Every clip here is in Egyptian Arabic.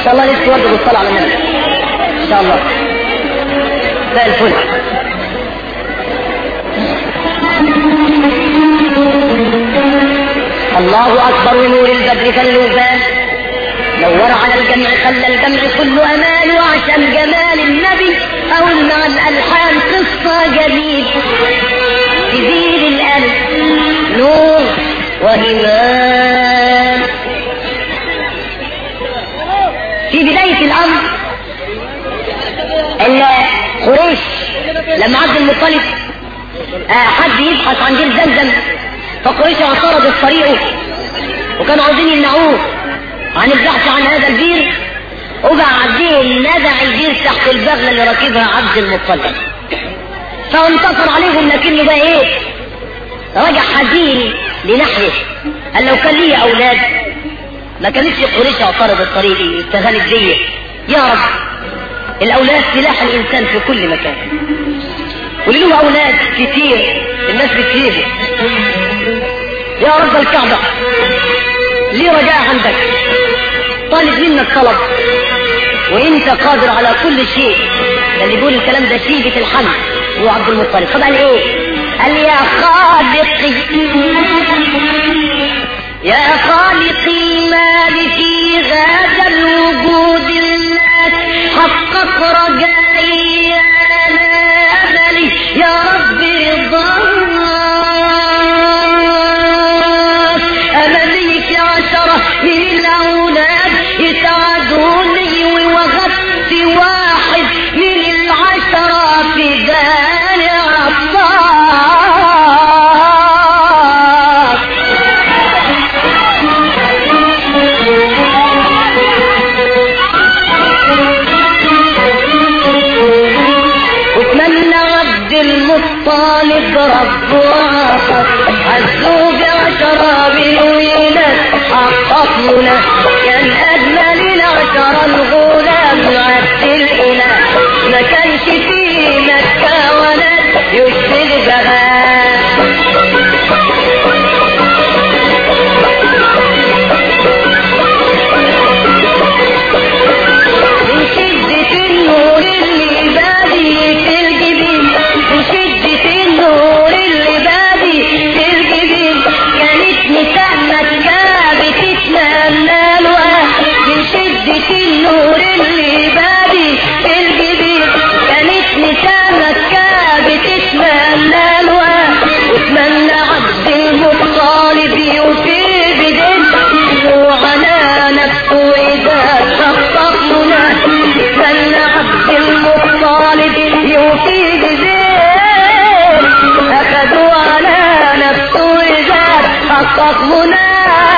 ان شاء الله لسه ورد بالصلاة على النبي ان شاء الله زي الفل الله اكبر ونور البدر كاللوبان نور على الجمع خلى الجمع كله امان وعشان جمال النبي قولنا عن الحان قصة جميل تزيد القلب نور وإيمان في بداية الأمر ان قريش لما عبد المطلب آه، حد يبحث عن جيل زمزم فقريش اعترضت طريقه وكانوا عاوزين يمنعوه عن البحث عن هذا البير وبعدين نزع البير تحت البغلة اللي راكبها عبد المطلب فانتصر عليهم لكنه بقى ايه رجع حزين لنحره قال لو كان لي اولاد ما كانتش قريش اعترضت طريقي استغلت بيا يا رب الاولاد سلاح الانسان في كل مكان ولله اولاد كتير الناس بتسيبه يا رب الكعبة ليه رجاء عندك طالب منك طلب وانت قادر على كل شيء ده اللي يقول الكلام ده شيبة الحمد هو عبد المطلب طبعا ايه قال يا خالقي يا خالقي ما لي في هذا الوجود الناس حقق رجائي يا املي يا ربي ضاعت املي في عشرة من الاولاد يساعدوني ووغدت واحد من العشرة في دار عطار واتمنى عبد المطلب رب وعصر عزوا بعشرة بالولاد حقق منى كان اجمل العشرة الغلام عبد الاله ما كانش فيه مكة ولد يشبه بغاه من شدة النور اللي بادي في الجبين من شدة النور اللي بادي في الجبين كانت نساء مكة بتتمنى له من شدة النور اللي بادي في الجبين كانت نساء مكة بتتمنى له واتمنى عبد المطالب يوفي بدين وعلى نفسه إذا تخطف منى اتمنى عبد المطالب يوفي بدين أخذوا على نفسه إذا تخطف منى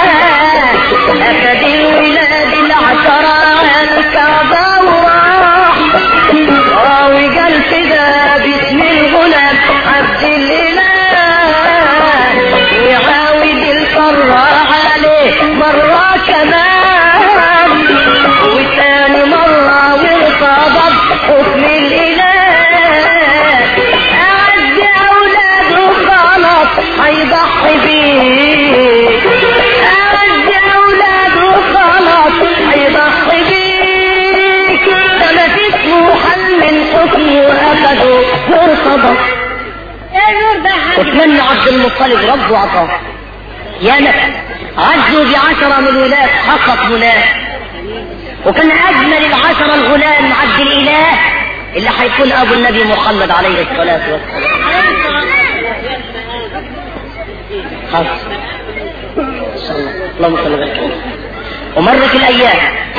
أخذ الولاد العشرة على الكعبة وراح راوي قال كده باسم الغلام عبد الإله يعاود الفراع عليه مرة كمان وثاني مرة وارتضى حكم الإله أعز أولاده خلاص هيضحي بيه أعز أولاده خلاص هيضحي بيك ده ما فيش محل من حكمه وأخده وارتضى واتمنى عبد المطلب ربه عطاه يا نفس عزوا بعشرة من الولاة حقق مناه وكان أجمل العشرة الغلام عبد الإله اللي هيكون أبو النبي محمد عليه الصلاة والسلام خلاص صلى الله اللهم صل وسلم ومرت الأيام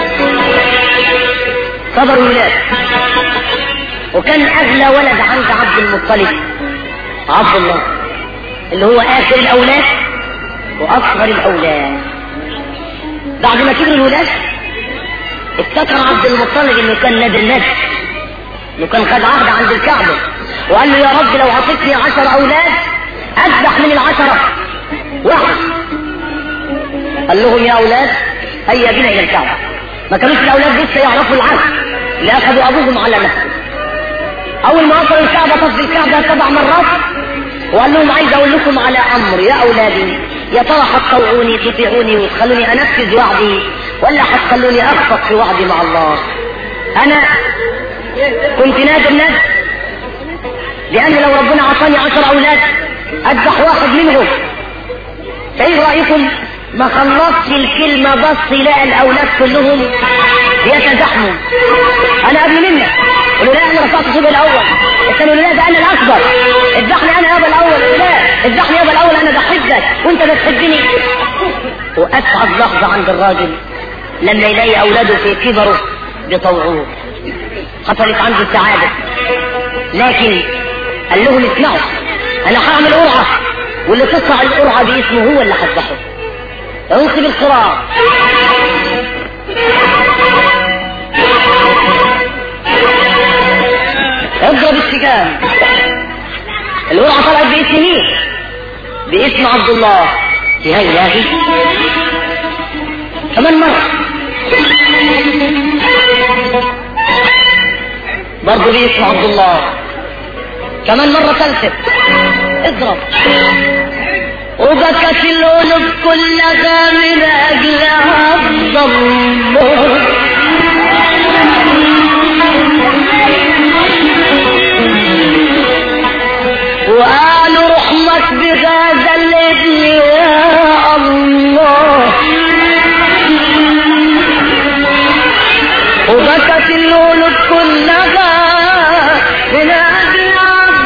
صبر الولاد وكان أغلى ولد عند عبد المطلب عبد الله اللي هو آخر الأولاد وأصغر الأولاد بعد ما كبر الولاد افتكر عبد المطلب انه كان نادر الناس انه كان خد عهد عند الكعبة وقال له يا رب لو عطيتني عشر أولاد أذبح من العشرة واحد قال لهم يا أولاد هيا بنا إلى الكعبة ما كانوش الأولاد لسه يعرفوا العهد اللي أخذوا أبوهم على نفسه أول ما وصلوا الكعبة طف الكعبة سبع مرات وقال لهم عايز أقول لكم على أمر يا أولادي يا ترى هتطوعوني تطيعوني وتخلوني أنفذ وعدي ولا هتخلوني اخفق في وعدي مع الله انا كنت نادم نادم لان لو ربنا عطاني عشر اولاد اذبح واحد منهم فايه رايكم ما خلصش الكلمه بص يلاقي الاولاد كلهم يتزحموا انا قبل منك قالوا لا انا رفعت صوبي الاول قالوا لا ده انا الاكبر اذبحني انا يابا الاول لا اذبحني يابا الاول انا بحبك وانت بتحبني واسعد لحظه عند الراجل لما يلاقي اولاده في كبره بيطوعوه حصلت عنده سعاده لكن قال لهم اسمعوا انا هعمل قرعه واللي تطلع القرعه باسمه هو اللي هذبحه انصب القراء اضرب السجام القرعه طلعت باسم مين باسم عبد الله يا الهي كمان مره برضه باسم عبد الله كمان مرة ثالثة اضرب وبكت القلوب كلها من اجلها الضمور وقالوا رحمك بهذا الابن يا الله وبكت القلوب كلها من اجل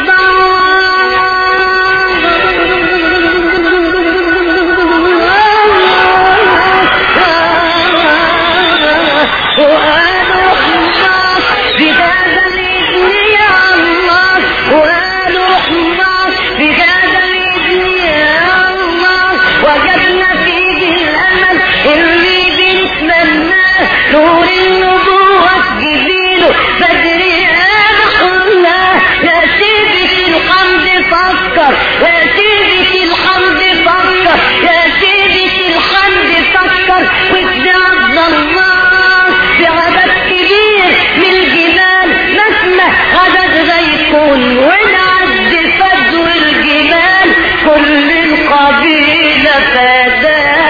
وقالوا رحمك بهذا الابن يا الله وقالوا رحمك بهذا الابن يا الله وجدنا فيه الامل اللي بنتمناه نور النبوة جبيله بدري أدخلنا يا سيدة الحمد فكر يا سيدة الحمد فكر يا سيدة الحمد فكر وابن الله بعدد كبير من الجبال نسمة عدد غيكون ونعد فجو الجبال كل القبيلة فداه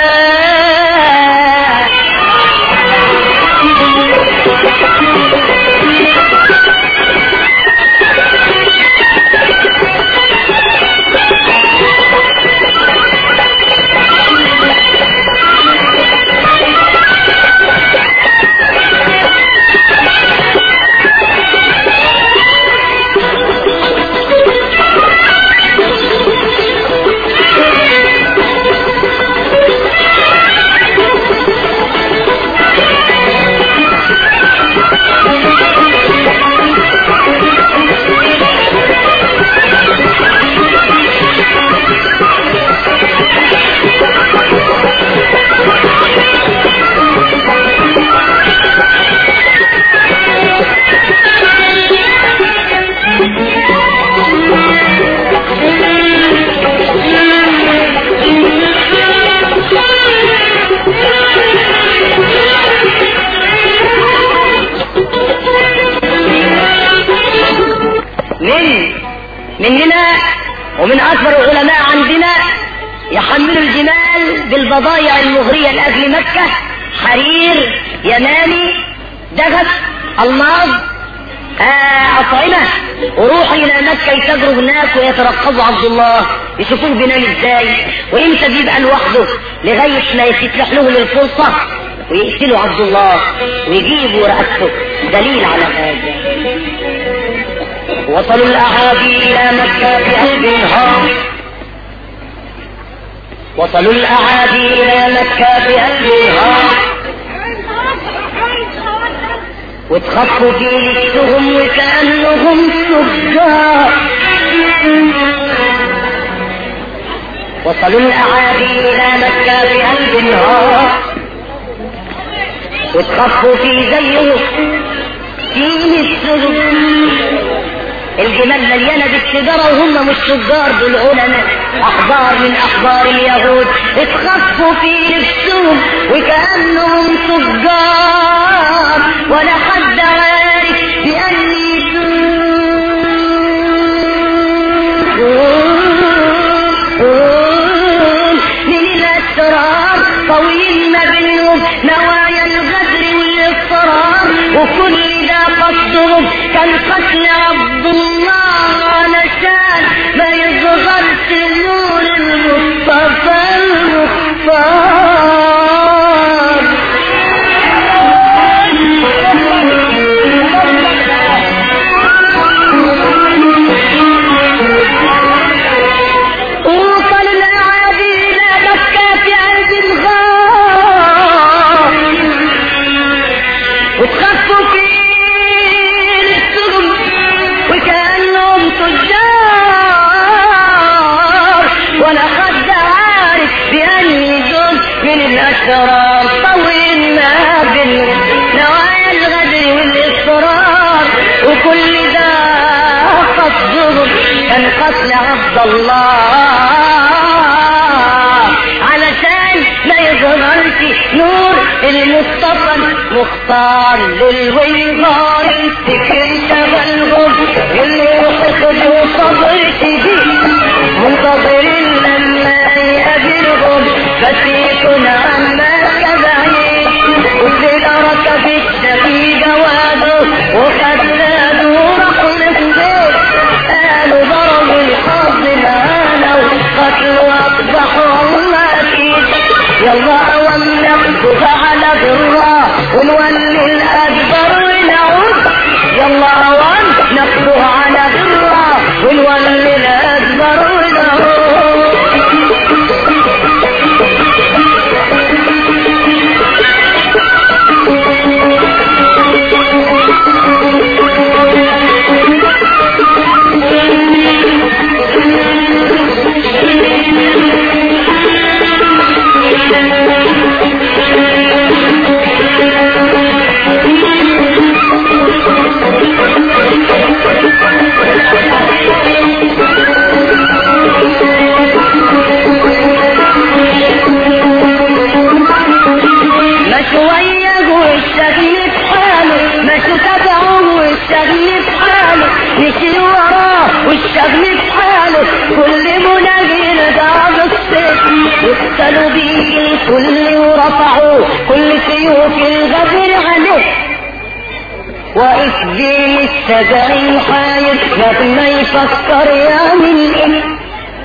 من مننا ومن اكبر العلماء عندنا يحملوا الجمال بالبضائع المغرية لأجل مكة حرير يماني دغس الماظ آه، أطعمة وروحوا إلى مكة يتاجروا هناك ويترقبوا عبد الله يشوفوه بينام ازاي وامتى بيبقى لوحده لغاية ما يتيح لهم الفرصة ويقتلوا عبد الله ويجيبوا رأسه دليل على هذا وصلوا الأعادي إلى مكة بقلب هام وصلوا الأعادي إلى مكة بقلب هام وتخفوا في لبسهم وكأنهم تجار وصلوا الأعادي إلى مكة بقلب هام وتخفوا في زيهم فيه السجود الجمال مليانة بالتجارة وهم مش تجار دول علماء أحبار من أحبار اليهود اتخفوا في نفسهم وكأنهم تجار ولا حد عارف بأني من الأسرار طويل ما بينهم وكل ده قصدهم كان قتل عبد الله علشان ما يظهرش نور المصطفى المختار وصل الأعادي إلى مكة في عز الغار وتخفوا في السجن وكأنهم تجار ولا حد عارف بأني جزء من الأسرار طويل ما بين نوايا الغدر والإصرار وكل ده قصدهم كان قتل عبد الله علشان ما يظهرش نور المصطفى المختار للويغار فكر شغلهم اللي يخرجوا صبر شديد منتظرين لما يقابلهم بس يكون عمك بعيد والليل ركب الشفي جواده وخد زاده وراح للبيت قالوا ضربوا الحظ معانا وقتلوا اصبحوا الله اكيد يلا ونقصد على بالله ونولي الاكبر ونعود يلا ونقصد على بالله ونولي الاكبر ونعود مشوا وياه والشغل بحاله مشوا تبعه والشغل بحاله مشي وراه والشغل بحاله كل مناجي رجع بالصيف يقتلوا بيه الكل ورفعوا كل سيوف الغدر عليه واقف بين السبعين حاير ما يفكر يعمل ايه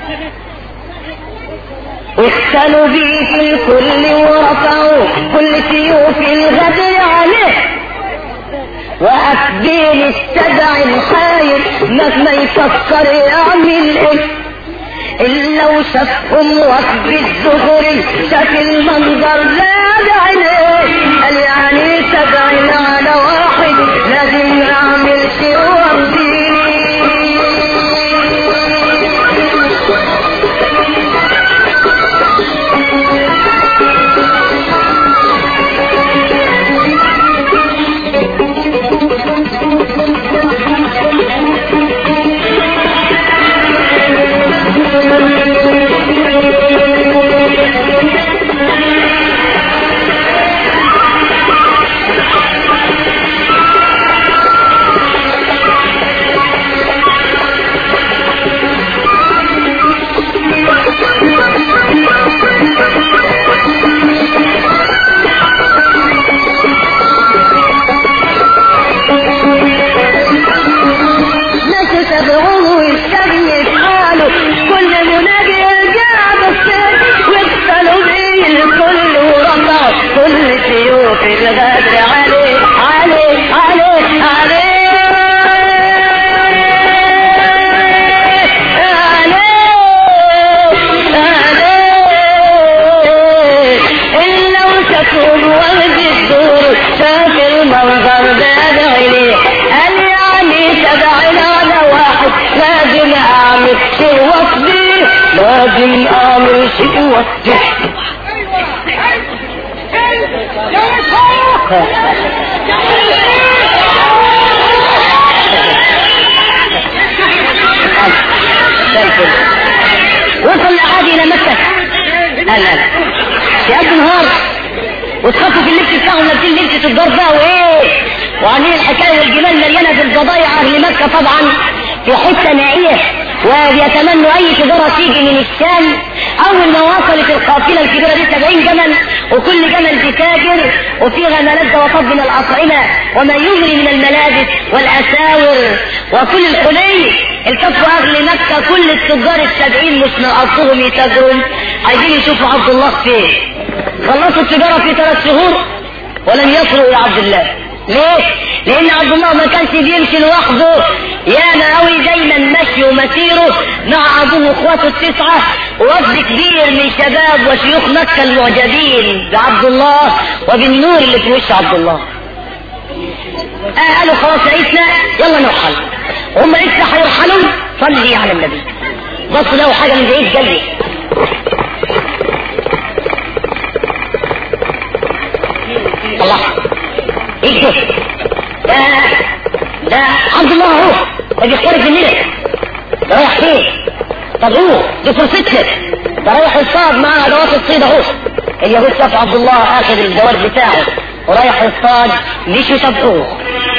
اختلوا بيه في الكل ورفعوا كل سيوف الغدر عليه وقف بين السبع الحاير مهما يفكر يعمل ايه إلا وشافهم وقف الزهري شاف المنظر زاد عليه قال يعني سبعين على واحد لازم نعمل شيء وقتي ماشي تبعوه ويستغني في حاله كل مناجي جاب السيف واتصلوا بيه الكل ورفع كل سيوف الغدر عليه عليه عليه عليه عليه إلا وشافوا وغد الدور شاف المنظر ده عينيه قال يعني سبعين على واحد لازم اعمل شيء وصدي لازم اعمل شيء وصدي وصل لعادي الى مكة قال لا يا ابن نهار وتخافوا في اللبس بتاعهم لابسين لبسة الدار بقى وايه وعاملين الحكاية والجمال مليانة بالبضايع اهل مكة طبعا في حتة نائية ويتمنوا اي تجارة تيجي من الشام اول ما وصلت القافلة الكبيرة دي 70 جمل وكل جمل بتاجر وفيها ملذ وطب من الاطعمة وما يغري من الملابس والاساور وكل الحلي الكفوا اهل مكة كل التجار السبعين مش ناقصهم يتاجروا عايزين يشوفوا عبد الله فين خلصوا التجارة في ثلاث شهور ولم يصلوا الى عبد الله ليه؟ لأن عبد الله ما كانش بيمشي لوحده ياما قوي دايما مشي ومسيره مع عدو اخواته التسعة ووفد كبير من شباب وشيوخ مكة المعجبين بعبد الله وبالنور اللي في وش عبد الله. آه قالوا خلاص عيسنا يلا نرحل. هم لسه هيرحلوا صلي على النبي. بص له حاجة من بعيد قال لي الله ايه ده؟ ده ده عبد الله اهو ده بيختارك مننا ده رايح فين؟ طب هو دي فرصتنا ده رايح يصطاد مع ادوات الصيد اهو اليهود شاف عبد الله اخذ الجواد بتاعه ورايح يصطاد مش يتابعوه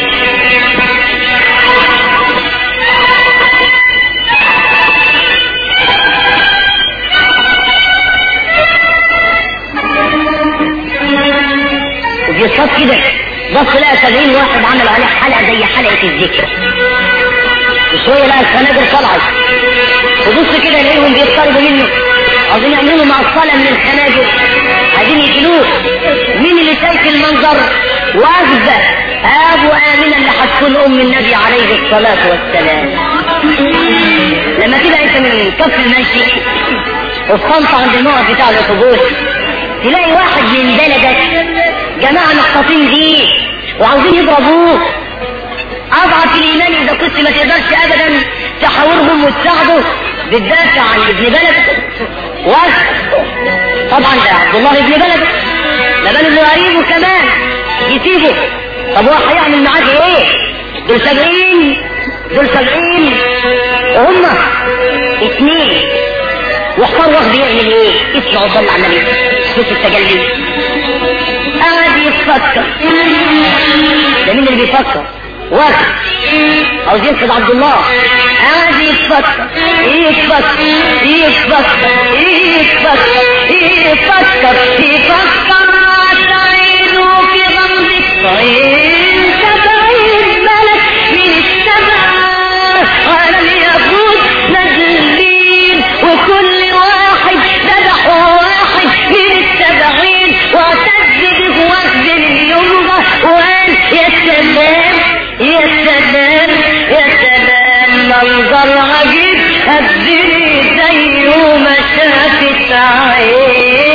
وبيصطاد كده بص لقى 70 واحد عملوا عليه حلقه زي حلقه الذكر وشويه لقى الخناجر طلعت وبص كده يلاقيهم بيقتربوا منه عايزين يعملوا معصله من الخناجر عايزين يقتلوه مين اللي شايف المنظر واجبه ابو امنه اللي هتكون ام النبي عليه الصلاه والسلام لما تبقى انت من كف المشي وتقنط عند الموقف بتاع الاتوبيس تلاقي واحد من بلدك جماعة مخططين دي وعاوزين يضربوه اضعف الايمان اذا كنت ما تقدرش ابدا تحاورهم وتساعده بتدافع عن ابن بلدك واحد طبعا ده عبد الله ابن بلدك ده بل ابن قريبه كمان يسيبه طب هو هيعمل معاك ايه؟ دول سبعين دول سبعين وهم اثنين واختار واحد يعمل ايه؟ اسمعوا صلى على النبي شوف التجلي قاعد يفكر ده مين اللي بيفكر؟ واحد عاوز ينقذ عبد الله قاعد يتفكر يتفكر يتفكر يتفكر يتفكر يتفكر عينه في غمض الطير سبعين ملك من السماء قال ليكون نازلين وكل واحد ذبح واحد من السبعين واعتز به وفد اليمضة وقال يا سلام يا سلام يا سلام منظر عجيب هدني زيه ما شافت عين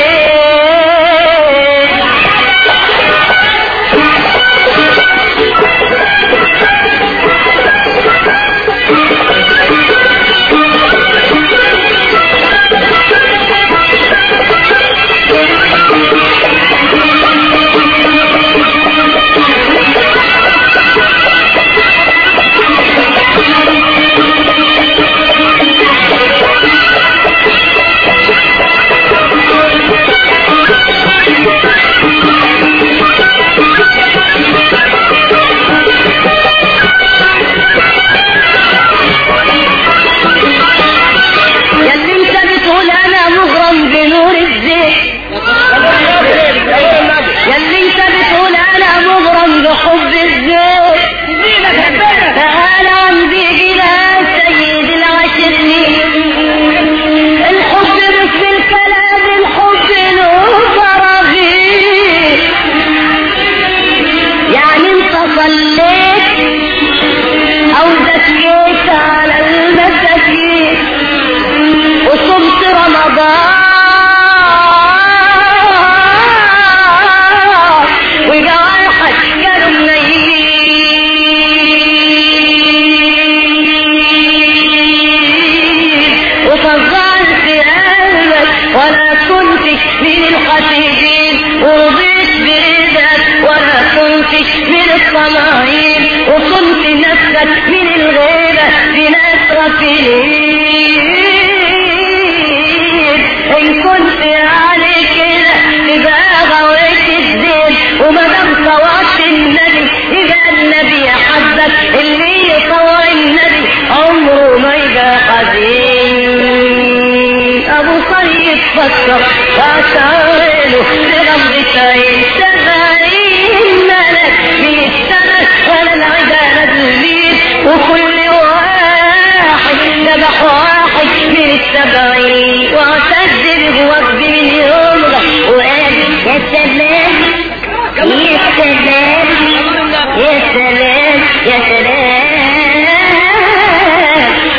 يا اللي انت بتقول انا مغرم بنور الزيت يا اللي انت بتقول انا مغرم بحب الزيت فانا عندي الى سيد العاشرين الحب مش بالكلام الحب له فراغير يعني انت صليت او زكيت على المساكين وصمت رمضان وجرحك كانوا منيين وفضلت قلبك ولا كنت من الخفيفين ورضيت برضاك ولا كنت من الطمعين وصمت نفسك من الغيبة بناس رفيعين إن كنت علي كده تبقى غويت الدين وما دام صوت النبي يبقى النبي حبك اللي يطوع النبي عمره ما يبقى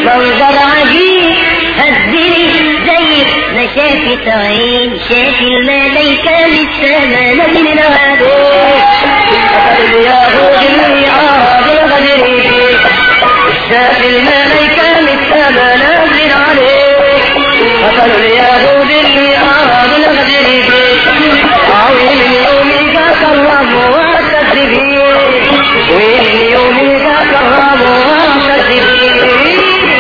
منظر عجيب هدني زي ما شافت عين شاف الملايكة لسه ما نزل عليك أخذ اليهود الميعاد الغدر شاف الملايكة لسه ما نزل عليك أخذ اليهود الميعاد الغدر عظيم يومك كرم وكذبين وين يومك كرم وكذبين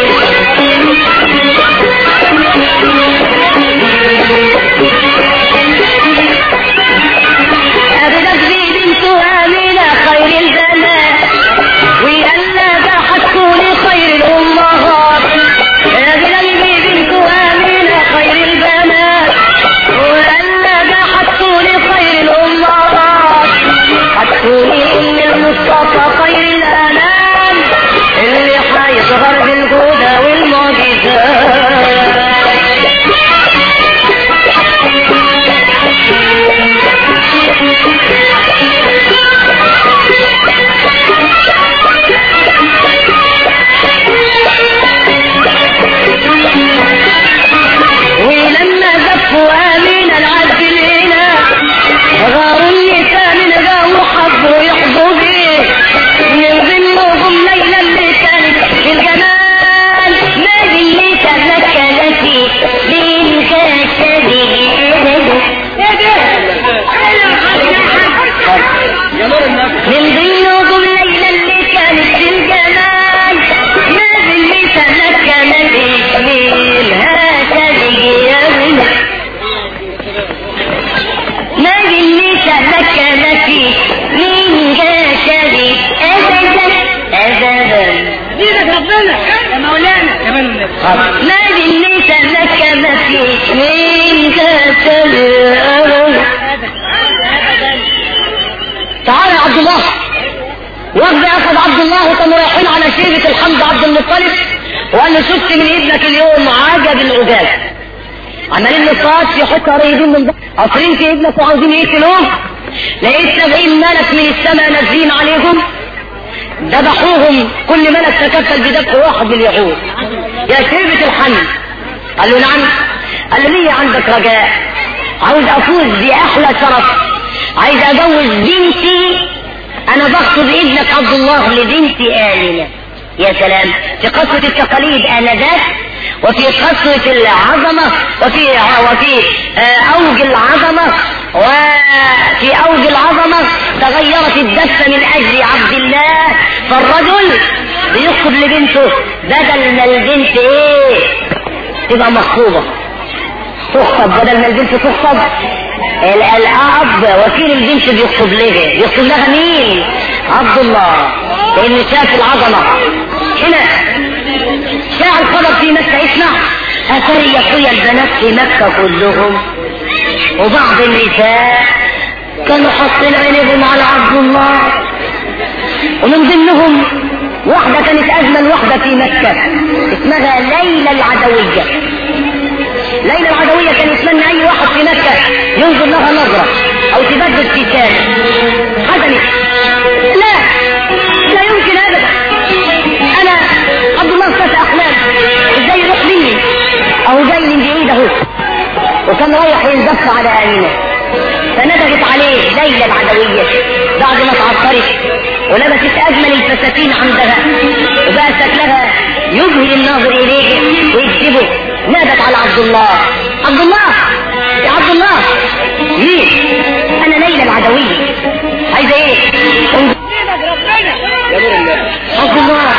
أبدت بي بنت آمنة خير البنات وألا بحثوا لخير الأمهات أبدت بي بنت آمنة خير البنات وألا بحثوا لخير الأمهات حثوا لأم المصطفى خير الأنام اللي حيظهر بالهدى والمعجزات ولما زفوا آمين العجلين غاروا النساء من غاو حبوا يحظوا بيه من ضمنهم ليلى اللي كانت في الجمال ما اللي تمكنتي من كاشفه من ضمنهم ليلى اللي كانت في الجمال ما اللي تمكنتي من هكذا يا ما اللي تمكنتي من جسدي أبدا أبدا ايدك ربنا يا مولانا كمان النبي ما اللي تمكنتي من جسدي أبدا تعال يا عبد الله وفد اخذ عبد الله وكانوا رايحين على شيبة الحمد عبد المطلب وقال له شفت من ابنك اليوم عجب العجاب عمالين نصاد في حته قريبين من بعض قاصرين في ابنك وعاوزين يقتلوه لقيت سبعين ملك من السماء نازلين عليهم ذبحوهم كل ملك تكفل بذبح واحد من اليهود يا شيبة الحمد قال له نعم قال له ليه عندك رجاء عاوز افوز باحلى شرف عايز اجوز بنتي انا بخطب ابنك عبد الله لبنتي آمنة يا سلام في قصة التقاليد آنذاك وفي قصة العظمة وفي وفي آه، أوج العظمة وفي أوج العظمة تغيرت الدفة من أجل عبد الله فالرجل بيخطب لبنته بدل ما البنت إيه تبقى مخطوبة تخطب بدل ما البنت تخطب ال- الأب وكيل البنت بيخطب لها يخطب لها مين عبد الله لأن شاف العظمة هنا شاع الخبر في مكة اسمع أثر يا البنات في مكة كلهم وبعض النساء كانوا حاطين عينيهم على عبد الله ومن ضمنهم واحدة كانت أجمل واحدة في مكة اسمها ليلى العدوية ليلى العدوية كان يتمنى أي واحد في مكة ينظر لها نظرة أو تبدل ابتسامة حزنت لا لا يمكن أبدا أنا عبد الله فتى أحلام إزاي يروح مني أو جاي من بعيد أهو وكان رايح ينزف على آمنة فندهت عليه ليلى العدوية بعد ما اتعطرت ولبست أجمل الفساتين عندها وبقى شكلها يبهر الناظر إليه ويجذبه نادت على عبد الله عبد الله يا عبد الله مين أنا ليلى العدوية عايزة إيه؟ انظر. عبد الله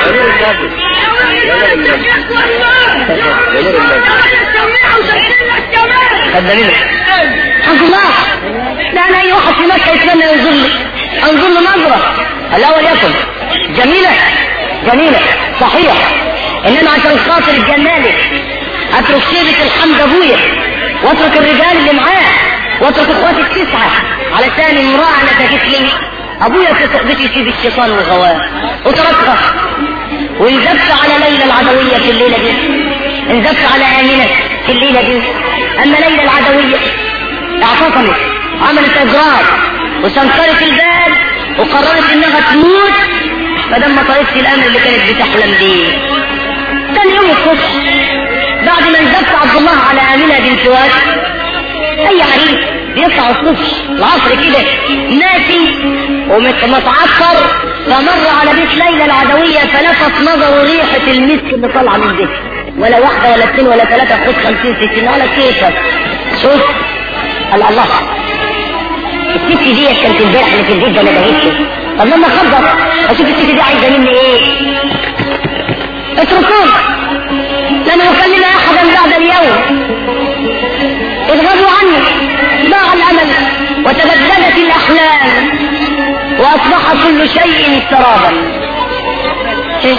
خدامين عبد الله لا انا اي واحد في مكه يتمنى ينظر لي انظر له نظره الاول يكن جميله جميله صحيح انما عشان خاطر جمالك اترك شيبه الحمد ابويا واترك الرجال اللي معاه واترك اخواتي التسعه علشان امراه نتجت لي ابويا في صحبتي يسيب الشيطان والغواه وتركها وانزفت على ليلى العدويه في الليله دي انزفت على امنه في الليله دي اما ليلى العدويه اعتصمت عملت اجرار وسنكرت الباب وقررت انها تموت فلما طلبت الامر اللي كانت بتحلم بيه تاني يوم الصبح بعد ما انزف عبد الله على امينه بنت واد اي عريس بيطلع الصبح العصر كده ناسي ومتعطر فمر على بيت ليلى العدوية فلفت نظره ريحة المسك اللي طالعة من بيته ولا واحدة ولا اثنين ولا ثلاثة خد خمسين ستين على كيفك شوف قال الله الست دي كانت امبارح اللي في البيت ده ما دهتش طب لما اخبط اشوف الست دي عايزه مني ايه اتركوه لن اكلم احدا بعد اليوم اضغطوا عني ضاع الامل وتبدلت الاحلام واصبح كل شيء سرابا إيه؟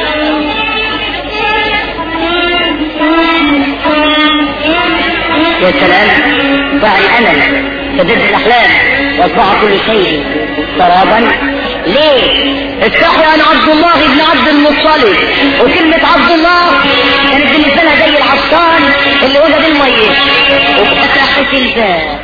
يا سلام ضاع الامل تبدل الاحلام واصبح كل شيء سرابا ليه افتحوا عن عبد الله بن عبد المطلب وكلمة عبد الله كانت بالنسبة لها زي العطان اللي وجد المية وفتحت الباب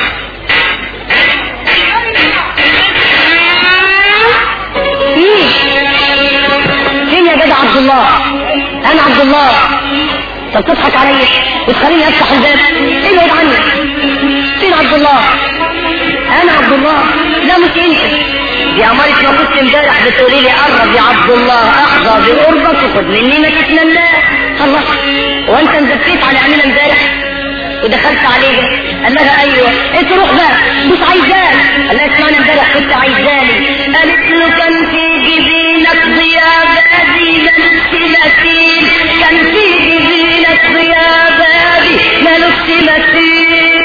فين فين يا جدع عبد الله انا عبد الله طب تضحك عليا وتخليني افتح الباب ابعد عني فين عبد الله انا عبد الله لا مش انت دي عمارة ما كنت امبارح بتقولي لي قرب يا عبد الله احظى بقربك وخد مني ما تتمناه خلاص وانت انزفيت على امينه امبارح ودخلت عليها قال لها ايوه انت روح بقى مش عايزاك قال لها اسمعني امبارح كنت عايزاني قالت له كان في جبينك ضيابادي ملوش مثيل كان في جبينك ضيابادي ملوش مثيل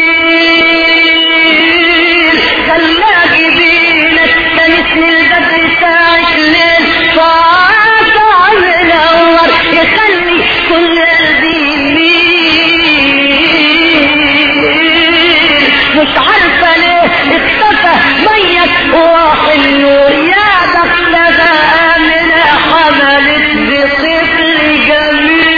خلى جبينك كان اسم البدر ساعة الليل ساعة منور يخلي كل قلبي يميل مش عارفة ليه اختفى ميت وراح النور يا بختها آمنة حملت بطفل جميل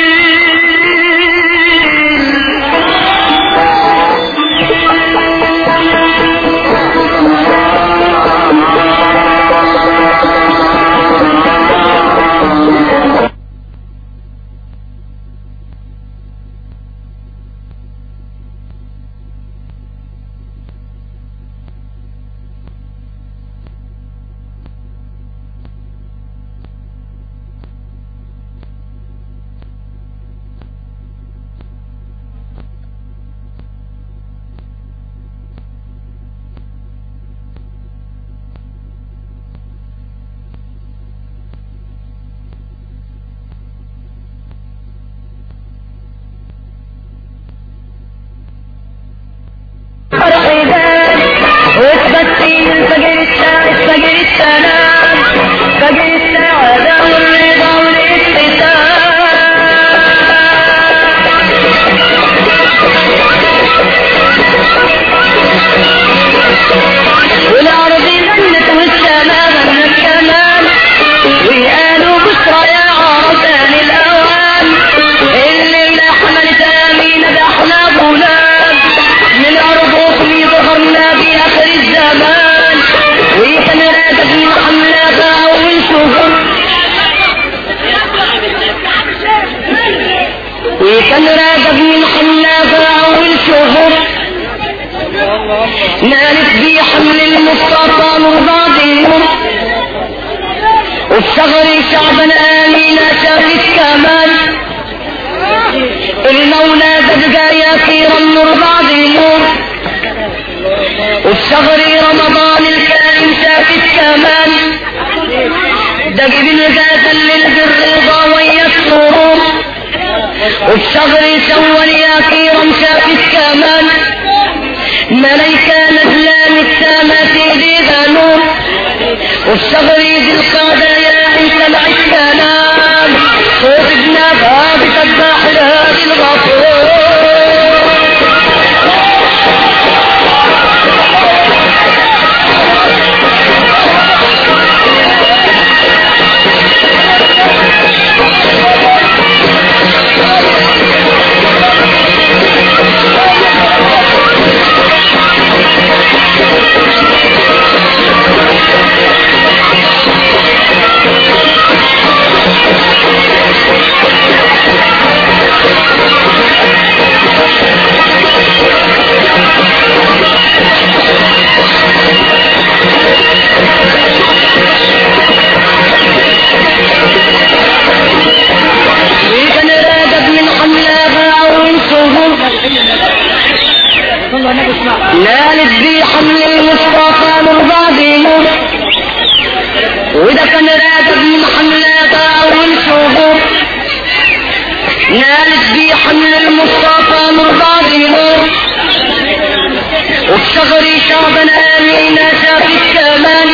فرحبان وتبسي الفجر الساعة الفجر السلام فجر السعادة والرضا والابتسام والأرض غنت والسماء غنت كمان وقالوا بشرى يا عرسان الأوان الليلة حملت أمينة بأحلى غلام من أرض أخرى ظهرنا بآخر الزمان وكان راتب من حملها أول شهر وكان راتب من حملها أول شهر نالت بي حمل المصطفى مرضى اليوم والثغر شعبا آمين شافت كمان المولى قد جاء خيرا مرضى اليوم والثغر رمضان الكريم شافت كمان دقب الغاثا للبر ويا السرور والثغر سوى يا خيرا شافت كمان ملايكة نزلان السماء ذي نور والصغر ذي القضايا انت مع السلام صوت ابن باب سباح الهادي الغفور مراد ابن محمد أول شهور نالت بي حمل المصطفى مرضى نور وفي شهر شعبان آمين شاف الكمال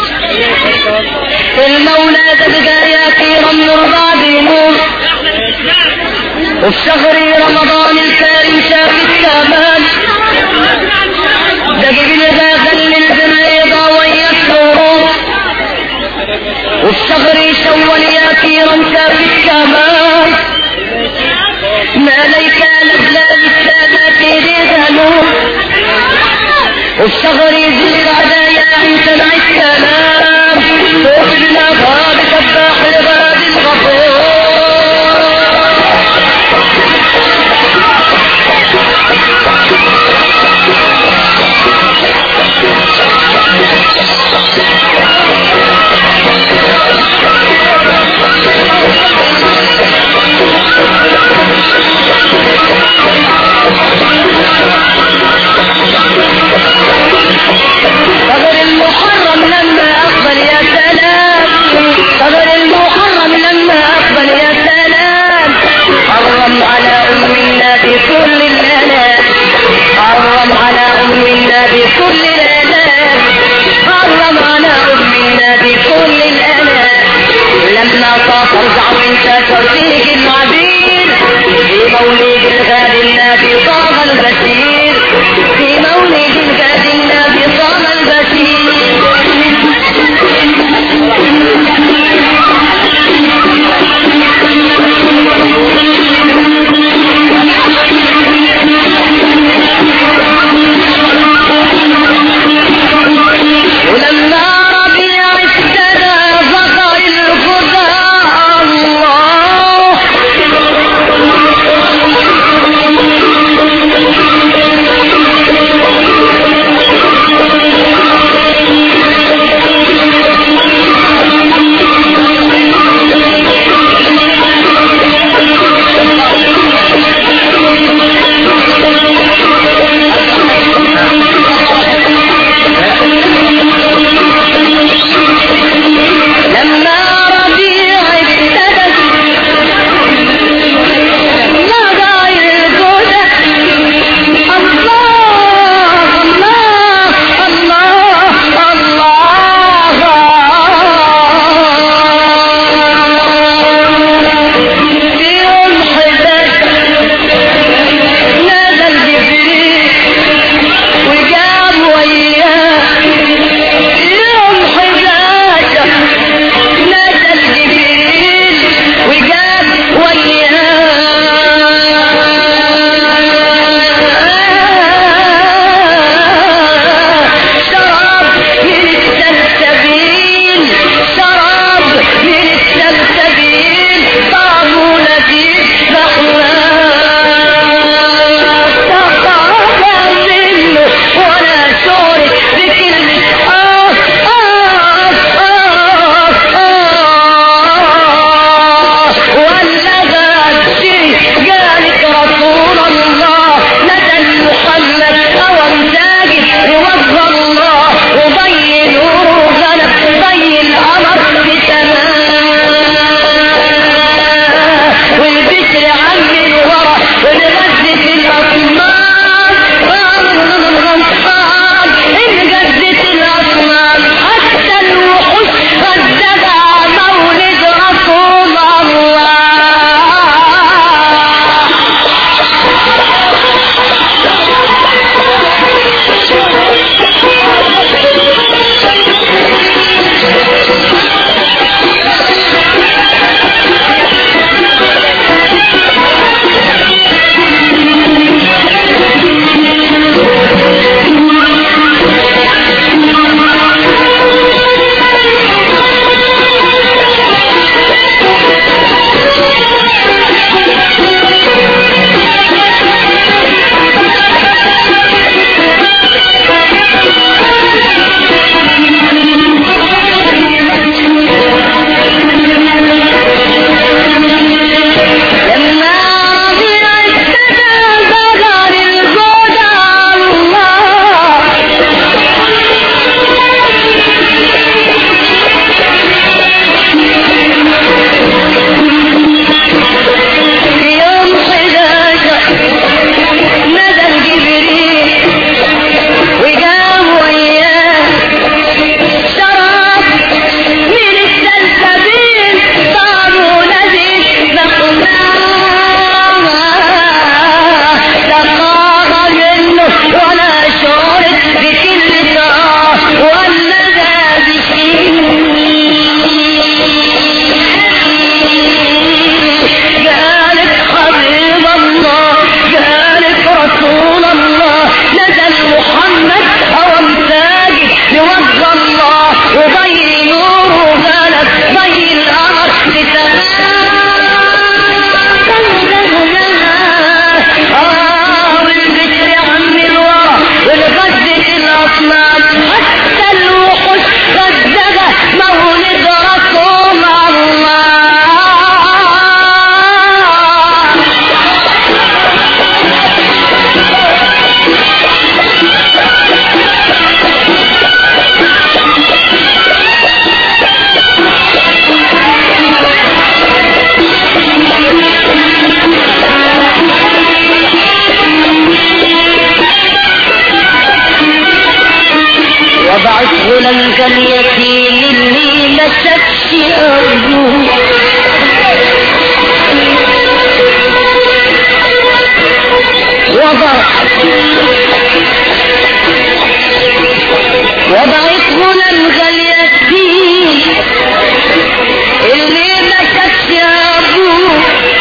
المولى تبقى يا كرم مرضى نور وفي شهر رمضان الكريم شاف الكمال دقيق داخل للبريضة ويا السرور وفي شهر شوال يا كرم شاف الكمال ما ليس لبلا للسادة رجال وفي شهر ذي القعدة يا عيسى السلام فوق النهار سباح لبلد الغفور صدر المحرم لما أقبل يا سلام صدر المحرم لما أقبل يا سلام حرم على أم النبي كل الأنام حرم على أم النبي كل الأنام حرم على أم النبي كل الأنام لما سافر زعم انتشر فيه العبيد في مولد الغالي النبي طه البشير في مولد الغالي النبي طه البشير ولما ربيع ابتدى ظهر الهدى الله اليتيم اللي مسكش أرجوه وضع وضعت هنا اليتيم اللي مسكش أبوه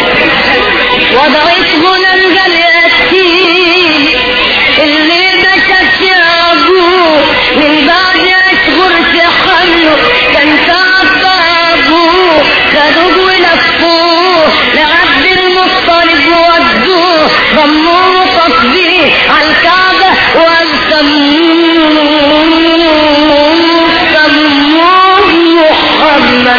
وضعت هنا اليتيم اللي مسكش أبوه من بعد أشهر تحمله كان تعب أبوه خدوه ولفوه لعبد المطلب ودوه ضموه تصبيه على الكعبة وسموه سموه محمد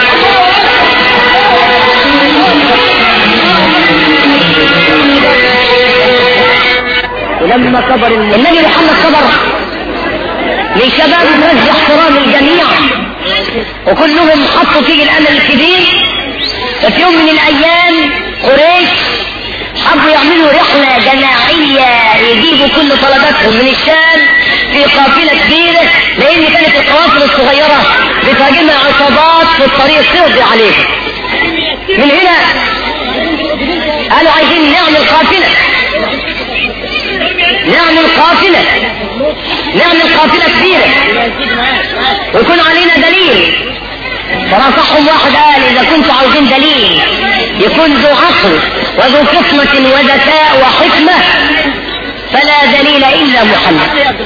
ولما كبر النبي محمد كبر لشباب رز احترام الجميع وكلهم حطوا فيه الامل الكبير ففي يوم من الايام قريش حبوا يعملوا رحلة جماعية يجيبوا كل طلباتهم من الشام في قافلة كبيرة لأن كانت القوافل الصغيرة بتهاجمها عصابات في الطريق تقضي عليهم من هنا قالوا عايزين نعمل قافلة نعمل قافلة نعمل قافلة كبيرة ويكون علينا دليل فرافقهم واحد قال إذا كنتوا عاوزين دليل يكون ذو عقل وذو فطنة وذكاء وحكمة فلا دليل إلا محمد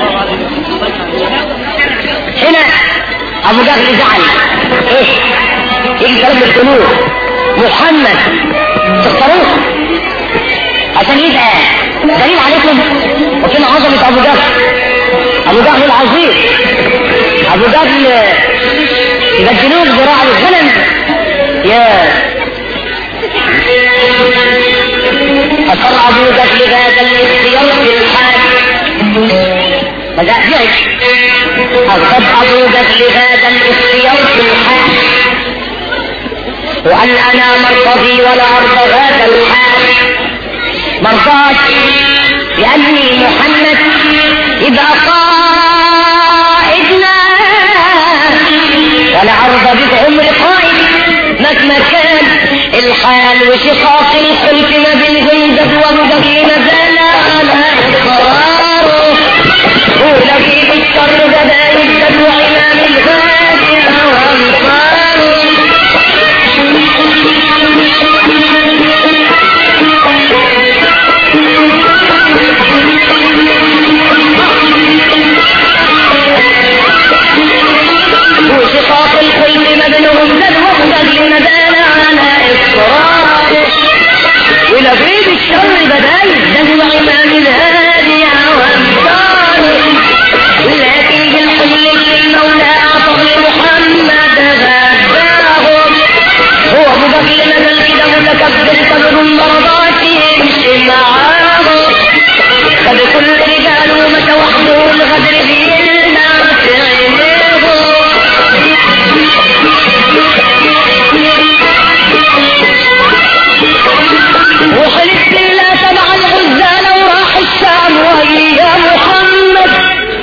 هنا أبو جهل زعل إيه يجي كلام الجنود محمد تختاروه عشان يبقى دليل عليكم وفين عظمة أبو جهل أبو جهل العظيم أبو جهل يبدلوه ذراع الغنم يا أصر أبو جهل هذا الاختيار في الحال بدأ جهل أغضب أبو جهل هذا الاختيار في الحال وأن أنا مرتضي ولا أرضى هذا الحال مرضات لأني محمد يبقى قائدنا ولا أرضى بعمر قائد مهما كان الحال وشقاق الخلق ما بينهم جدوى بجهل ما زال على إقراره ولكن بالشر بدا يجدد إمام الغادي وأنصاره وشقاق الخلق ما بينهم جدوى بجهل ما زال على إقراره ولبيد الشر بدا يجدد إمام الهادي وأنصاره لكن بالحل المولى أعطى لمحمد غداهم هو مبكر نزل كده متكبر صدر مرضاتهم معاهم فبكل رجال متى وحده الغدر بينا في عينيهم وحلف بالله تبع الغزال وراح الشام وهي محمد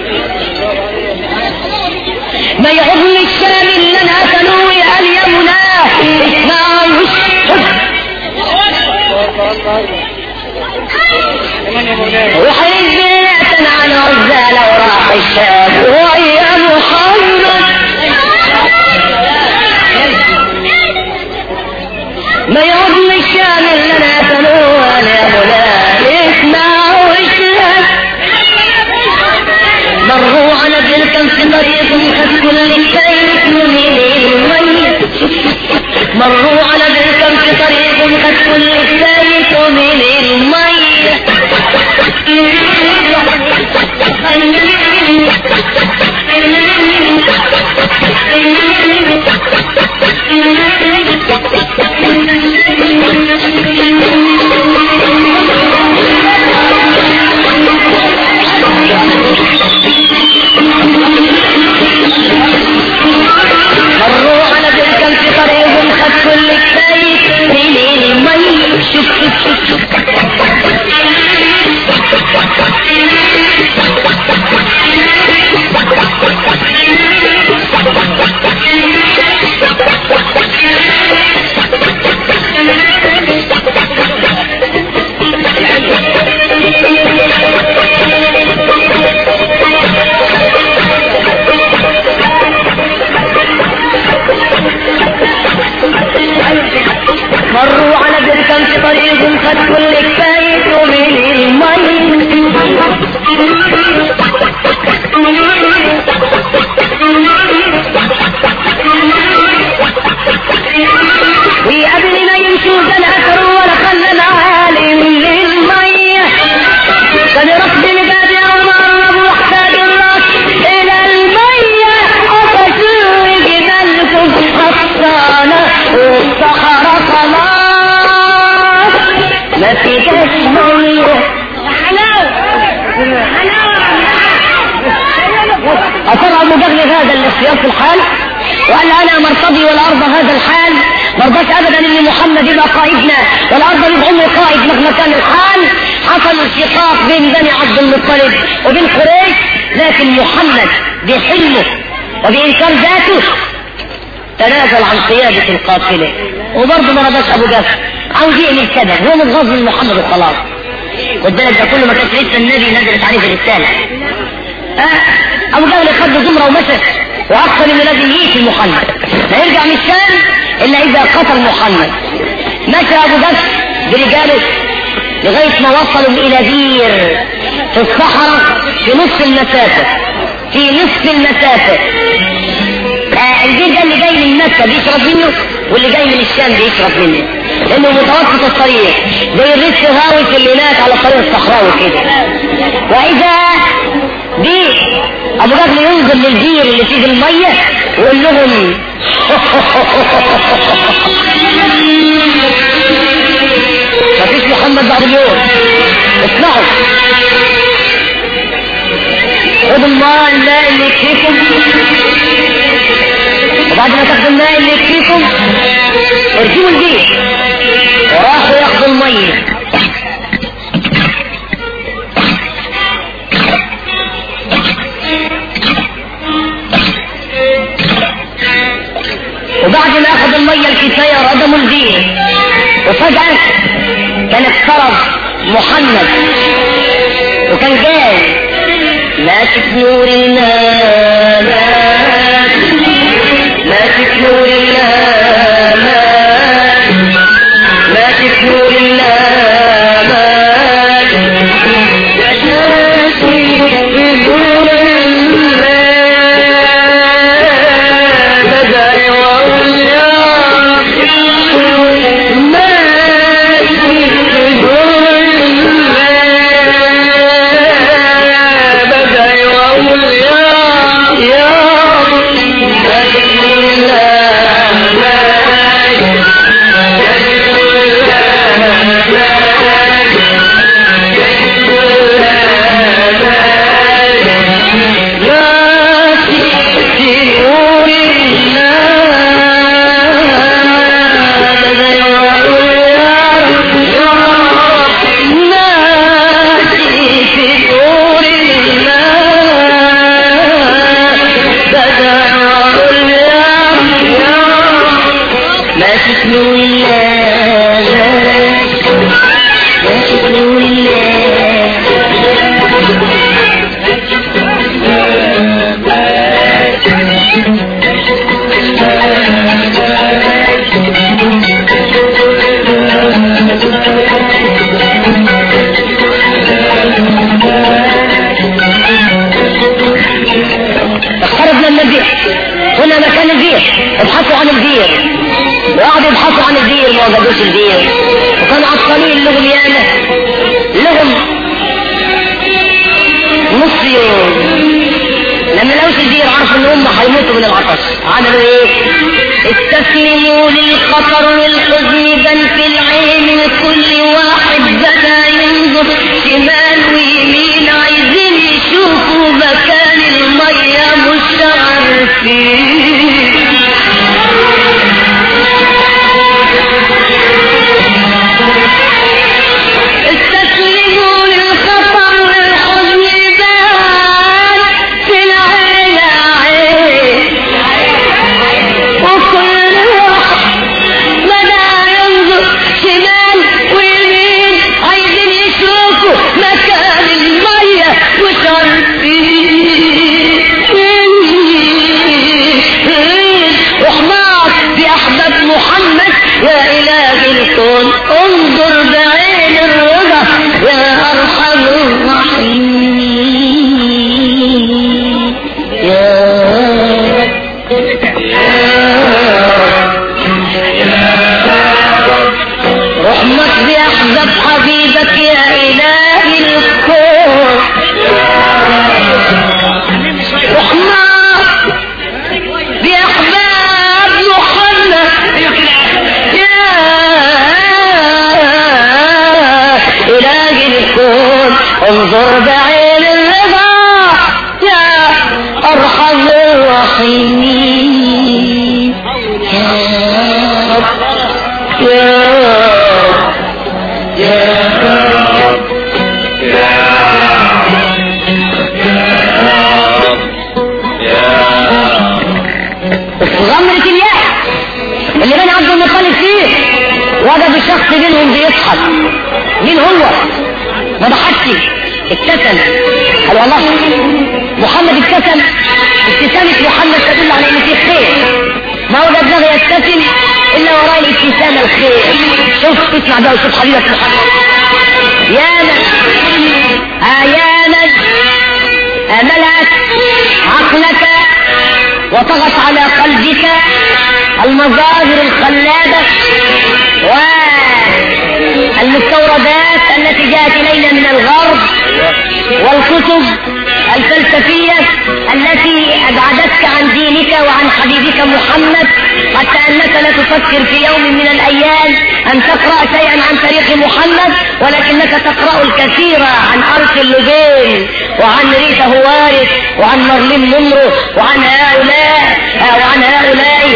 ما يعظني الشام الا انا تنوي اليمناه اسمع وشهد وحلف بالله تبع الغزال وراح الشام وهي محمد ما يعظم الشامل لنا تنوى لأولا اسمع واشهد مروا على تلك في طريق خد كل شيء من الميت مروا على تلك في طريق خد كل شيء من الميت مروا على تلك في طريق خد كل ما فيكش مية أصر أبو جهل هذا السياق الحال وقال أنا مرتضي والأرض هذا الحال مرضاش أبدا إن محمد يبقى قائدنا والأرض يبقى أمي قائد مهما كان الحال حصل انشقاق بين بني عبد المطلب وبين قريش لكن محمد بحلمه وبإنكار ذاته تنازل عن قيادة القافلة وبرضه ما رضاش أبو جهل عاوز يعمل كده هو متغاظ من محمد وخلاص خد بالك ده كله ما كانش لسه النبي نزلت عليه في الرسالة آه. أبو جهل خد زمرة ومشى وأقصى إنه لازم يقتل محمد لا يرجع من الشام إلا إذا قتل محمد مشى أبو جهل برجاله لغاية ما وصلوا إلى دير في الصحراء في نصف المسافة في نصف المسافة آه الدير ده اللي جاي من مكة بيشرب منه واللي جاي من الشام بيشرب منه لانه متوسط الطريق زي الريس هاوي اللي هناك على الطريق الصحراوي كده واذا دي ابو جهل ينزل للدير اللي فيه الميه ويقول لهم مفيش محمد بعد اليوم اسمعوا خدوا الماء الماء اللي يكفيكم وبعد ما تاخدوا الماء اللي يكفيكم ارجعوا البيت وراحوا ياخدوا المية وبعد ما اخذوا المية الكفاية ردموا البيت وفجأة كان اقترب محمد وكان جاي ماسك نور الله ماسك نور الله ماسك نور الله ماسك بنور الله بدا يقول يا ماسك بنور الله بدا يقول يا يا ماسك نور الله ماسك نور الله ماسك نور الله اقتربنا من البير هنا مكان البير ابحثوا عن البير وقعدوا يبحثوا عن البير ما وجدوش البير وكانوا عطلانين لهم ياما لهم نص يوم لما لقوش البير عرفوا ان هم هيموتوا من العطش عملوا ايه؟ استسلموا للخطر والحزن بل في العين كل واحد بدا ينظر شمال ويمين عايزين يشوفوا مكان الميه مش عارفين استسلموا للخطر والحزن بان في العين عين وكل واحد بدا ينظر شمال ويمين عايزين يشوفوا مكان المية مش عارفين وحمار بأحباب محمد يا إله الكون انظر بعين الرضا يا أرحم الراحمين يا رحمك بأحباب حبيبك يا إله الكون رحمك بأحباب محمد يا وفي غمرة اليأس اللي بني عبد المطلب فيه وجد شخص منهم بيضحك مين هو؟ ما ضحكش ابتسم قال والله محمد ابتسم ابتسامة محمد تدل على ان فيه خير ما هو دماغ يبتسم الا وراء الابتسامة الخير شوف اسمع بقى وشوف حبيبك محمد يا من آه يا من ملأت عقلك وطغت على قلبك المظاهر الخلابة والمستوردات التي جاءت إلينا من الغرب والكتب الفلسفية التي أبعدتك عن دينك وعن حبيبك محمد حتى أنك لا تفكر في يوم من الأيام أن تقرأ شيئا عن تاريخ محمد ولكنك تقرأ الكثير عن أرسل لوبين وعن ريتا هوارث وعن مارلين مونرو وعن هؤلاء وعن هؤلاء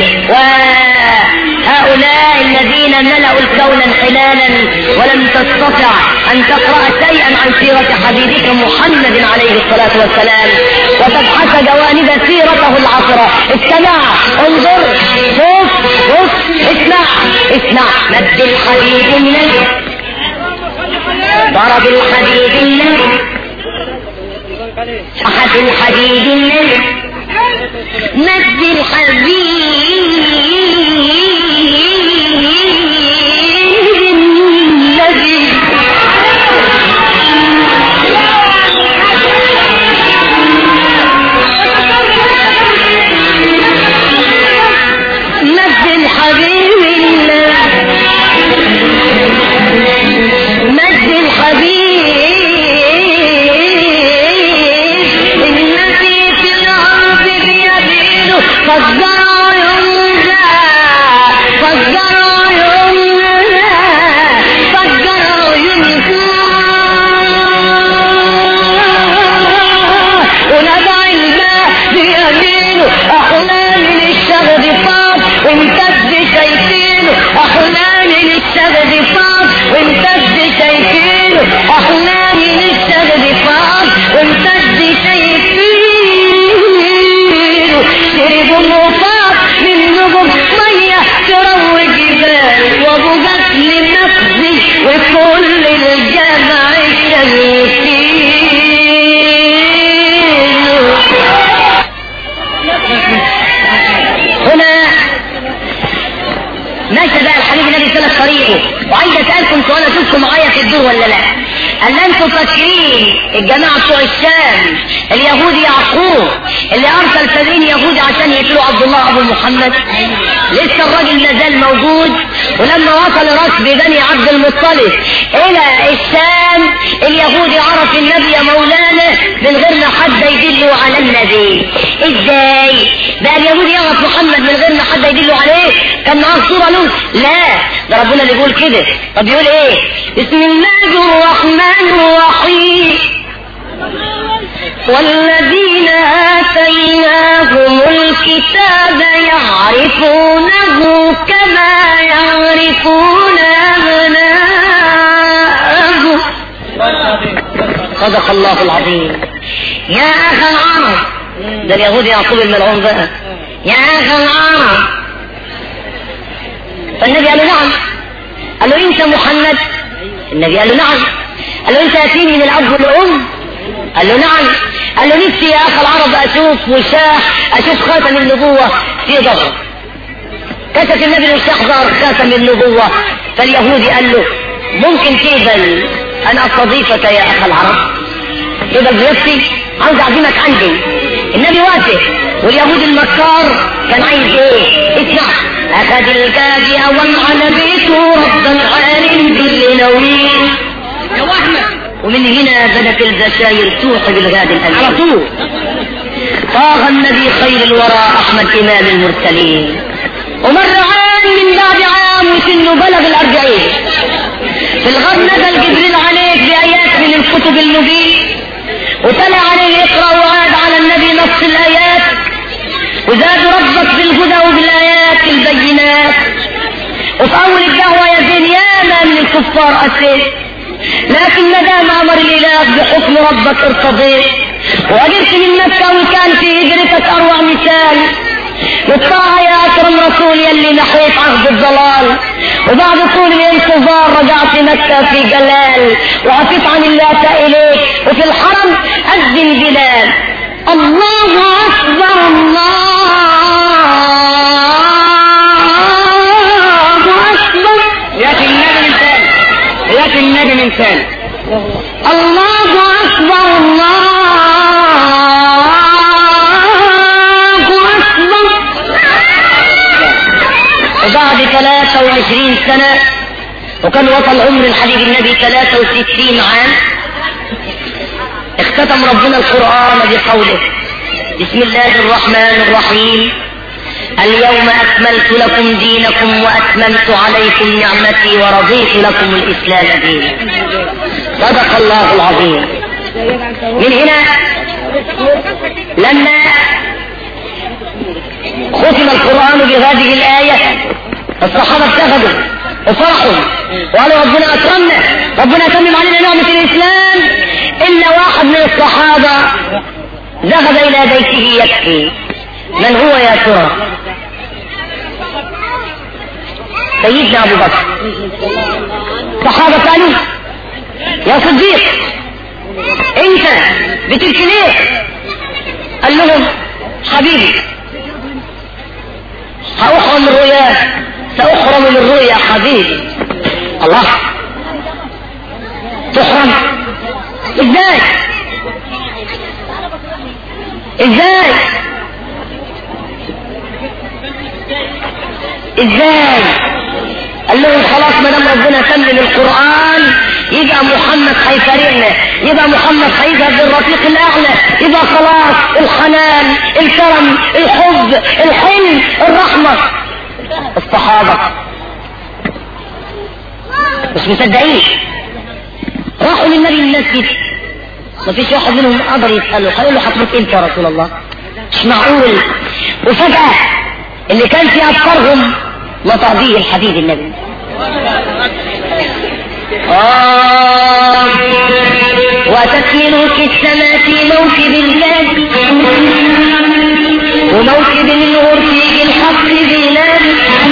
وهؤلاء الذين ملأوا الكون انحلالا ولم تستطع أن تقرأ شيئا عن سيرة حبيبك محمد عليه الصلاة والسلام وتبحث جوانب سيرته العطرة استمع انظر شوف شوف اسمع اسمع مد الحبيب النبي ضرب الحبيب النبي أحد الحبيب النبي مد الحبيب النبي مد الحبيب مد الحبيب الذي في الأرض بيمينه فالزرع ينزع فالزرع ينزع فالزرع ينزع ونبع الماء بيمينه أحلام للشغب فاض وامتد شايفينه أحلام للشغب فاض وامتد شايفينه أحلام للشغب فاض وامتد شايفينه شربوا الوفاق من نجم مية تروي جبال وابو جسل مخزي وكل الجمع شايفينه هنا ماشي بقى الحبيب النبي سلك طريقه وعايز اسالكم سؤال اشوفكم معايا في الدور ولا لا هل انتم فاكرين الجماعه بتوع الشام اليهودي يعقوب اللي ارسل سبعين يهودي عشان يقتلوا عبد الله ابو محمد لسه الراجل ما زال موجود ولما وصل ركب بني عبد المطلب الى الشام اليهودي عرف النبي يا مولانا من غير ما حد يدله على النبي ازاي بقى اليهودي يعرف محمد من غير ما حد يدله عليه كان معاه صوره له لا ده ربنا اللي بيقول كده طب بيقول ايه بسم الله الرحمن الرحيم والذين آتيناهم الكتاب يعرفونه كما يعرفون أبناءهم صدق الله العظيم يا أخ العرب ده اليهود يعقوب الملعون بقى يا أخ العرب فالنبي قال له نعم قال له انت محمد النبي قال له نعم قال له انت يتيم من الاب والام قال له نعم قال له نفسي يا اخ العرب اشوف وشاح اشوف خاتم النبوة في ظهره كشف النبي الوشاح ظهر خاتم النبوة فاليهودي قال له ممكن تقبل ان استضيفك يا اخ العرب تقبل بنفسي عاوز اعزمك عندي النبي وافق واليهود المكار كان عايز ايه اسمع اخذ الكافي وانعن بيته ربا عالم باللي نوين يا احمد ومن هنا بدت البشاير توحي بالغاد الأمين على طول طاغ النبي خير الورى أحمد إمام المرسلين ومر عام من بعد عام وسنه بلغ الأربعين في الغد نزل جبريل عليك بآيات من الكتب المبين وتلا عليه يقرأ وعاد على النبي نص الآيات وزاد ربك بالهدى وبالآيات البينات وفي أول الدعوة يا زين ياما من الكفار أسيت لكن ما دام امر الاله بحكم ربك ارتضيت واجرت من مكه وكان في هجرتك اروع مثال بالطاعة يا أكرم رسول يلي نحيت عهد الضلال وبعد طول الانتظار رجعت مكة في جلال وعفيت عن اللاتة إليك وفي الحرم أذن بلال الله أكبر الله أكبر يا النبي من ثاني يا النبي من ثاني الله أكبر الله أكبر وبعد 23 سنة وكان وصل عمر الحبيب النبي 63 عام اختتم ربنا القرآن بقوله بسم الله الرحمن الرحيم اليوم أكملت لكم دينكم وأتممت عليكم نعمتي ورضيت لكم الإسلام دينا صدق الله العظيم من هنا لما ختم القرآن بهذه الآية الصحابة اتخذوا وفرحوا وقالوا ربنا أكرمنا ربنا أتمم علينا نعمة الإسلام إلا واحد من الصحابة ذهب إلى بيته يبكي من هو يا ترى سيدنا أبو بكر صحابة ثاني يا صديق انت بتبكي ليه قال لهم حبيبي سأحرم الرؤيا سأحرم من الرؤيا حبيبي الله تحرم ازاي ازاي ازاي قال لهم خلاص ما دام ربنا سلم القران يبقى محمد هيفارقنا يبقى محمد هيذهب للرفيق الاعلى يبقى خلاص الحنان الكرم الحب الحلم الرحمه الصحابه مش مصدقين راحوا للنبي المسجد ما فيش واحد منهم قدر يسأله قالوا له هتموت امتى يا رسول الله مش معقول وفجأة اللي كان في أفكارهم وتعديه الحبيب النبي آه وتكمل في السماء في موكب الكاد وموكب النور في الحق بلاد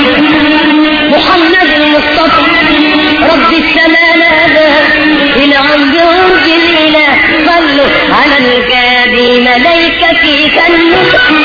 محمد المصطفى رب السماء نادى إلى عند عرض الإله صلوا على الكادي ملائكتي كالنور